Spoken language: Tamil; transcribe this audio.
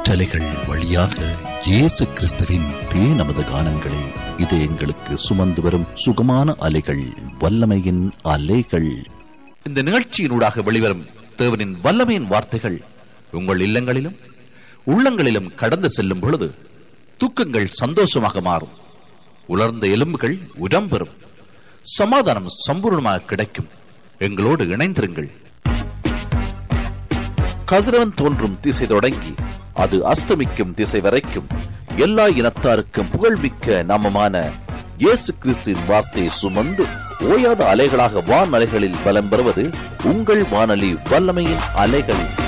காற்றலைகள் வழியாக இயேசு கிறிஸ்துவின் தே நமது கானங்களை இது எங்களுக்கு சுமந்து வரும் சுகமான அலைகள் வல்லமையின் அலைகள் இந்த நிகழ்ச்சியினூடாக வெளிவரும் தேவனின் வல்லமையின் வார்த்தைகள் உங்கள் இல்லங்களிலும் உள்ளங்களிலும் கடந்து செல்லும் பொழுது தூக்கங்கள் சந்தோஷமாக மாறும் உலர்ந்த எலும்புகள் உடம்பெறும் சமாதானம் சம்பூர்ணமாக கிடைக்கும் எங்களோடு இணைந்திருங்கள் கதிரவன் தோன்றும் திசை தொடங்கி அது அஸ்தமிக்கும் திசை வரைக்கும் எல்லா இனத்தாருக்கும் புகழ்மிக்க நாமமான இயேசு கிறிஸ்துவின் வார்த்தையை சுமந்து ஓயாத அலைகளாக வான் அலைகளில் பலம் பெறுவது உங்கள் வானொலி வல்லமையின் அலைகள்